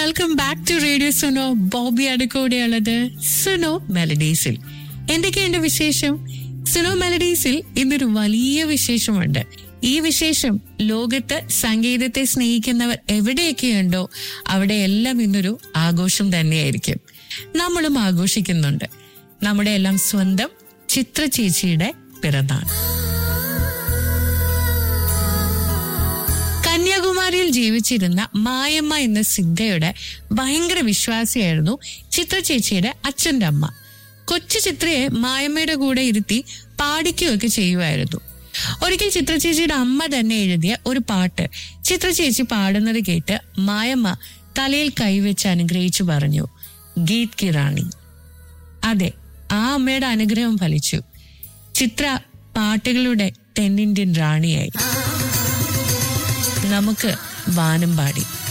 welcome back to radio Suno ബോബിയാണ് കൂടെയുള്ളത് സുനോ മെലഡീസിൽ എന്തൊക്കെയുണ്ട് വിശേഷം സുനോ മെലഡീസിൽ ഇന്നൊരു വലിയ വിശേഷമുണ്ട് ഈ വിശേഷം ലോകത്ത് സംഗീതത്തെ സ്നേഹിക്കുന്നവർ എവിടെയൊക്കെയുണ്ടോ അവിടെയെല്ലാം ഇന്നൊരു ആഘോഷം തന്നെയായിരിക്കും നമ്മളും ആഘോഷിക്കുന്നുണ്ട് നമ്മുടെ എല്ലാം സ്വന്തം ചിത്ര ചേച്ചിയുടെ പിറന്നാൾ കന്യാകുമാരിയിൽ ജീവിച്ചിരുന്ന മായമ്മ എന്ന സിദ്ധയുടെ ഭയങ്കര വിശ്വാസിയായിരുന്നു ചിത്ര ചേച്ചിയുടെ അച്ഛന്റെ അമ്മ കൊച്ചു ചിത്രയെ മായമ്മയുടെ കൂടെ ഇരുത്തി പാടിക്കുകയൊക്കെ ചെയ്യുമായിരുന്നു ഒരിക്കൽ ചിത്ര ചേച്ചിയുടെ അമ്മ തന്നെ എഴുതിയ ഒരു പാട്ട് ചിത്ര ചേച്ചി പാടുന്നത് കേട്ട് മായമ്മ തലയിൽ കൈവച്ച് അനുഗ്രഹിച്ചു പറഞ്ഞു ഗീത് കിറാണി അതെ ആ അമ്മയുടെ അനുഗ്രഹം ഫലിച്ചു ചിത്ര പാട്ടുകളുടെ തെന്നിന്ത്യൻ റാണിയായി നമുക്ക് വാനം പാടി